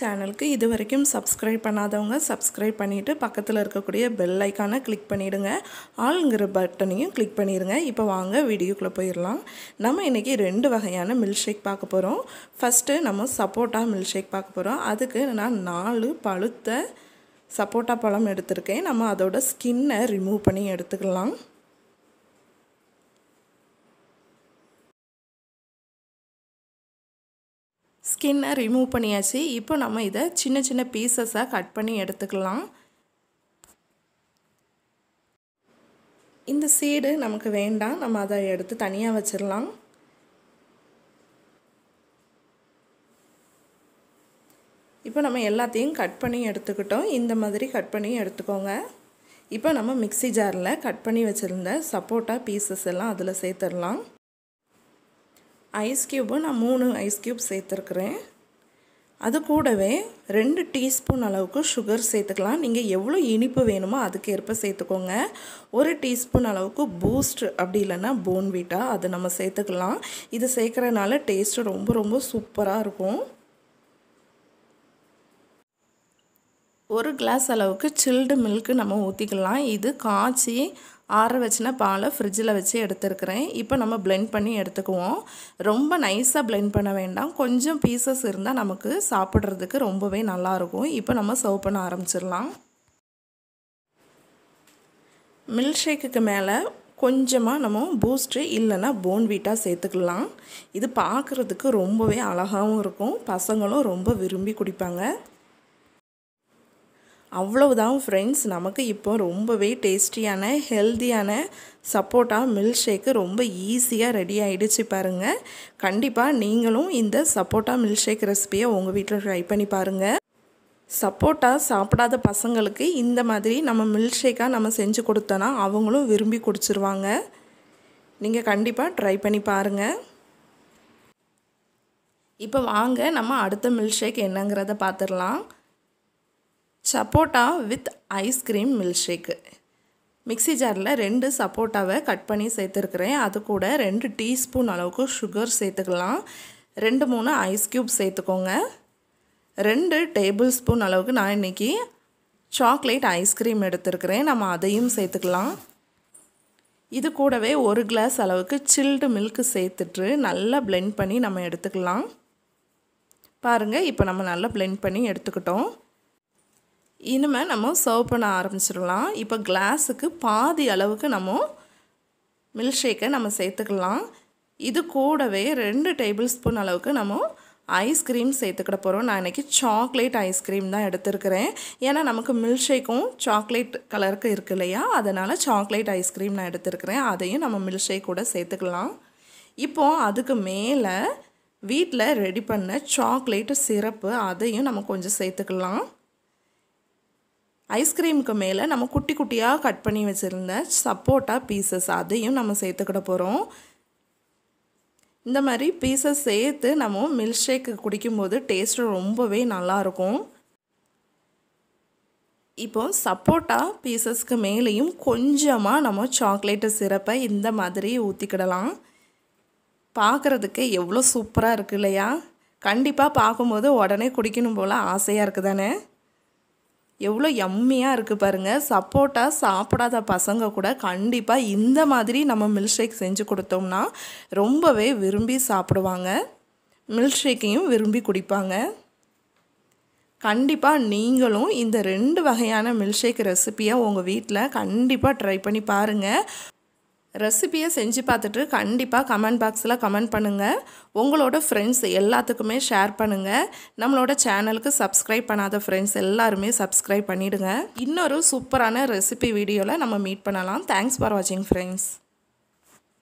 சேனலுக்கு இது வரைக்கும் சப்ஸ்கிரைப் பண்ணாதவங்க சப்ஸ்கிரைப் பண்ணிவிட்டு பக்கத்தில் இருக்கக்கூடிய பெல் ஐக்கானை கிளிக் பண்ணிவிடுங்க ஆளுங்கிற பட்டனையும் கிளிக் பண்ணிடுங்க இப்போ வாங்க வீடியோக்குள்ளே போயிடலாம் நம்ம இன்றைக்கி ரெண்டு வகையான மில்க் ஷேக் பார்க்க போகிறோம் ஃபஸ்ட்டு நம்ம சப்போட்டா மில்க் ஷேக் பார்க்க போகிறோம் அதுக்கு நான் நாலு பழுத்த சப்போட்டா பழம் எடுத்திருக்கேன் நம்ம அதோட ஸ்கின்னை ரிமூவ் பண்ணி எடுத்துக்கலாம் ஸ்கின்னை ரிமூவ் பண்ணியாச்சு இப்போ நம்ம இதை சின்ன சின்ன பீசஸாக கட் பண்ணி எடுத்துக்கலாம் இந்த சீடு நமக்கு வேண்டாம் நம்ம அதை எடுத்து தனியாக வச்சிடலாம் இப்போ நம்ம எல்லாத்தையும் கட் பண்ணி எடுத்துக்கிட்டோம் இந்த மாதிரி கட் பண்ணி எடுத்துக்கோங்க இப்போ நம்ம மிக்சி ஜாரில் கட் பண்ணி வச்சுருந்த சப்போட்டா பீசஸ் எல்லாம் அதில் சேர்த்துடலாம் ஐஸ் க்யூபு நான் மூணு ஐஸ் க்யூப் சேர்த்துருக்குறேன் அது கூடவே ரெண்டு டீஸ்பூன் அளவுக்கு சுகர் சேர்த்துக்கலாம் நீங்கள் எவ்வளோ இனிப்பு வேணுமோ அதுக்கேற்ப சேர்த்துக்கோங்க ஒரு டீஸ்பூன் அளவுக்கு பூஸ்ட் அப்படி இல்லைன்னா போன்வீட்டா அதை நம்ம சேர்த்துக்கலாம் இது சேர்க்குறதுனால டேஸ்ட்டு ரொம்ப ரொம்ப சூப்பராக இருக்கும் ஒரு கிளாஸ் அளவுக்கு சில்டு மில்க்கு நம்ம ஊற்றிக்கலாம் இது காய்ச்சி ஆற வச்சுனா பாலை ஃப்ரிட்ஜில் வச்சு எடுத்துருக்கிறேன் இப்போ நம்ம பிளெண்ட் பண்ணி எடுத்துக்குவோம் ரொம்ப நைஸாக பிளெண்ட் பண்ண வேண்டாம் கொஞ்சம் பீசஸ் இருந்தால் நமக்கு சாப்பிட்றதுக்கு ரொம்பவே நல்லாயிருக்கும் இப்போ நம்ம சர்வ் பண்ண ஆரம்பிச்சிடலாம் மில்க் ஷேக்குக்கு மேலே கொஞ்சமாக நம்ம பூஸ்ட்டு இல்லைன்னா போன்வீட்டாக சேர்த்துக்கலாம் இது பார்க்குறதுக்கு ரொம்பவே அழகாகவும் இருக்கும் பசங்களும் ரொம்ப விரும்பி குடிப்பாங்க அவ்வளவுதான் ஃப்ரெண்ட்ஸ் நமக்கு இப்போ ரொம்பவே டேஸ்டியான ஹெல்த்தியான சப்போட்டா மில்க் ஷேக்கு ரொம்ப ஈஸியாக ரெடி ஆகிடுச்சு பாருங்கள் கண்டிப்பாக நீங்களும் இந்த சப்போட்டா மில்க் ஷேக் ரெசிபியை உங்கள் வீட்டில் ட்ரை பண்ணி பாருங்கள் சப்போட்டா சாப்பிடாத பசங்களுக்கு இந்த மாதிரி நம்ம மில்க் ஷேக்காக நம்ம செஞ்சு கொடுத்தோன்னா அவங்களும் விரும்பி குடிச்சிருவாங்க நீங்கள் கண்டிப்பாக ட்ரை பண்ணி பாருங்கள் இப்போ வாங்க நம்ம அடுத்த மில்க் ஷேக் என்னங்கிறத பார்த்துடலாம் sapota with ice cream milk shake mixie ஜாரில் ரெண்டு சப்போட்டாவை கட் பண்ணி சேர்த்துருக்குறேன் அது கூட ரெண்டு டீஸ்பூன் அளவுக்கு சுகர் சேர்த்துக்கலாம் ரெண்டு மூணு ஐஸ் க்யூப் சேர்த்துக்கோங்க ரெண்டு டேபிள் ஸ்பூன் அளவுக்கு நான் இன்றைக்கி சாக்லேட் ஐஸ்கிரீம் எடுத்துருக்கிறேன் நம்ம அதையும் சேர்த்துக்கலாம் இது கூடவே ஒரு கிளாஸ் அளவுக்கு சில்டு மில்க்கு சேர்த்துட்டு நல்லா பிளெண்ட் பண்ணி நம்ம எடுத்துக்கலாம் பாருங்கள் இப்போ நம்ம நல்லா பிளெண்ட் பண்ணி எடுத்துக்கிட்டோம் இனிமேல் நம்ம சர்வ் பண்ண ஆரம்பிச்சிடலாம் இப்போ கிளாஸுக்கு பாதி அளவுக்கு நம்ம மில்க் ஷேக்கை நம்ம சேர்த்துக்கலாம் இது கூடவே ரெண்டு டேபிள் ஸ்பூன் அளவுக்கு நம்ம ஐஸ்கிரீம் சேர்த்துக்கிட போகிறோம் நான் இன்றைக்கி சாக்லேட் ஐஸ்கிரீம் தான் எடுத்துருக்கிறேன் ஏன்னா நமக்கு மில்க் ஷேக்கும் சாக்லேட் கலருக்கு இருக்கு இல்லையா அதனால் சாக்லேட் ஐஸ்கிரீம் நான் எடுத்துருக்கிறேன் அதையும் நம்ம மில்க் ஷேக் கூட சேர்த்துக்கலாம் இப்போது அதுக்கு மேலே வீட்டில் ரெடி பண்ண சாக்லேட்டு சிரப்பு அதையும் நம்ம கொஞ்சம் சேர்த்துக்கலாம் ஐஸ்கிரீமுக்கு மேலே நம்ம குட்டி குட்டியாக கட் பண்ணி வச்சுருந்த சப்போட்டா பீசஸ் அதையும் நம்ம சேர்த்துக்கிட போகிறோம் இந்த மாதிரி பீசஸ் சேர்த்து நம்ம மில்க் ஷேக் குடிக்கும்போது டேஸ்ட்டு ரொம்பவே நல்லாயிருக்கும் இப்போ சப்போட்டா பீசஸ்க்கு மேலேயும் கொஞ்சமாக நம்ம சாக்லேட்டு சிரப்பை இந்த மாதிரி ஊற்றிக்கிடலாம் பார்க்குறதுக்கு எவ்வளோ சூப்பராக இருக்குது இல்லையா கண்டிப்பாக பார்க்கும்போது உடனே குடிக்கணும் போல் ஆசையாக இருக்குது தானே எவ்வளோ எம்மியாக இருக்குது பாருங்கள் சப்போட்டா சாப்பிடாத பசங்க கூட கண்டிப்பாக இந்த மாதிரி நம்ம மில்க் ஷேக் செஞ்சு கொடுத்தோம்னா ரொம்பவே விரும்பி சாப்பிடுவாங்க மில்க் ஷேக்கையும் விரும்பி குடிப்பாங்க கண்டிப்பாக நீங்களும் இந்த ரெண்டு வகையான மில்க் ஷேக் ரெசிப்பியை உங்கள் வீட்டில் கண்டிப்பாக ட்ரை பண்ணி பாருங்கள் ரெசிப்பியை செஞ்சு பார்த்துட்டு கண்டிப்பாக கமெண்ட் பாக்ஸில் கமெண்ட் பண்ணுங்கள் உங்களோட ஃப்ரெண்ட்ஸ் எல்லாத்துக்குமே ஷேர் பண்ணுங்கள் நம்மளோட சேனலுக்கு சப்ஸ்கிரைப் பண்ணாத ஃப்ரெண்ட்ஸ் எல்லாருமே சப்ஸ்கிரைப் பண்ணிவிடுங்க இன்னொரு சூப்பரான ரெசிபி வீடியோவில் நம்ம மீட் பண்ணலாம் தேங்க்ஸ் ஃபார் வாட்சிங் ஃப்ரெண்ட்ஸ்